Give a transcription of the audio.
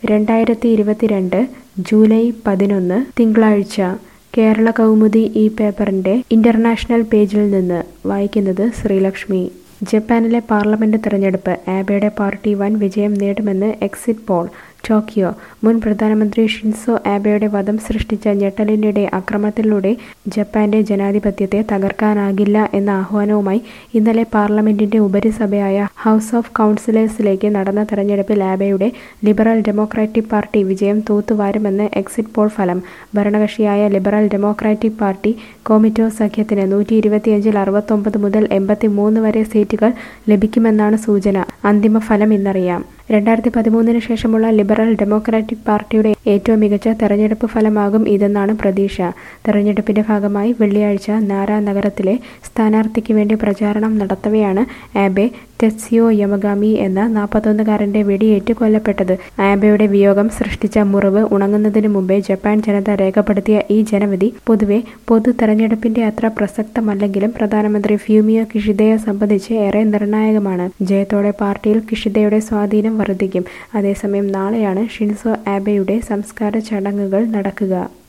രണ്ടായിരത്തി ഇരുപത്തിരണ്ട് ജൂലൈ പതിനൊന്ന് തിങ്കളാഴ്ച കേരള കൗമുദി ഈ പേപ്പറിന്റെ ഇന്റർനാഷണൽ പേജിൽ നിന്ന് വായിക്കുന്നത് ശ്രീലക്ഷ്മി ജപ്പാനിലെ പാർലമെന്റ് തെരഞ്ഞെടുപ്പ് ആബെയുടെ പാർട്ടി വൻ വിജയം നേടുമെന്ന് എക്സിറ്റ് പോൾ ടോക്കിയോ മുൻ പ്രധാനമന്ത്രി ഷിൻസോ ആബെയുടെ വധം സൃഷ്ടിച്ച ഞെട്ടലിനിടെ അക്രമത്തിലൂടെ ജപ്പാന്റെ ജനാധിപത്യത്തെ തകർക്കാനാകില്ല എന്ന ആഹ്വാനവുമായി ഇന്നലെ പാർലമെന്റിന്റെ ഉപരിസഭയായ ഹൗസ് ഓഫ് കൗൺസിലേഴ്സിലേക്ക് നടന്ന തെരഞ്ഞെടുപ്പിൽ ആബെയുടെ ലിബറൽ ഡെമോക്രാറ്റിക് പാർട്ടി വിജയം തൂത്തുവാരുമെന്ന് എക്സിറ്റ് പോൾ ഫലം ഭരണകക്ഷിയായ ലിബറൽ ഡെമോക്രാറ്റിക് പാർട്ടി കോമിറ്റോ സഖ്യത്തിന് നൂറ്റി ഇരുപത്തിയഞ്ചിൽ അറുപത്തൊമ്പത് മുതൽ എൺപത്തിമൂന്ന് വരെ സീറ്റുകൾ ലഭിക്കുമെന്നാണ് സൂചന അന്തിമ ഫലം ഇന്നറിയാം രണ്ടായിരത്തി പതിമൂന്നിന് ശേഷമുള്ള ലിബറൽ ഡെമോക്രാറ്റിക് പാർട്ടിയുടെ ഏറ്റവും മികച്ച തെരഞ്ഞെടുപ്പ് ഫലമാകും ഇതെന്നാണ് പ്രതീക്ഷ തെരഞ്ഞെടുപ്പിന്റെ ഭാഗമായി വെള്ളിയാഴ്ച നാര നഗരത്തിലെ സ്ഥാനാർത്ഥിക്ക് വേണ്ടി പ്രചാരണം നടത്തവെയാണ് ആബെ ടെറ്റ്സിയോ യമഗാമി എന്ന നാൽപ്പത്തൊന്നുകാരന്റെ വെടിയേറ്റ് കൊല്ലപ്പെട്ടത് ആബെയുടെ വിയോഗം സൃഷ്ടിച്ച മുറിവ് ഉണങ്ങുന്നതിന് മുമ്പേ ജപ്പാൻ ജനത രേഖപ്പെടുത്തിയ ഈ ജനവിധി പൊതുവെ പൊതു തെരഞ്ഞെടുപ്പിന്റെ അത്ര പ്രസക്തമല്ലെങ്കിലും പ്രധാനമന്ത്രി ഫ്യൂമിയോ കിഷിദയെ സംബന്ധിച്ച് ഏറെ നിർണായകമാണ് ജയത്തോടെ പാർട്ടിയിൽ കിഷിദയുടെ സ്വാധീനം വർദ്ധിക്കും അതേസമയം നാളെയാണ് ഷിൻസോ ആബെയുടെ സംസ്കാര ചടങ്ങുകൾ നടക്കുക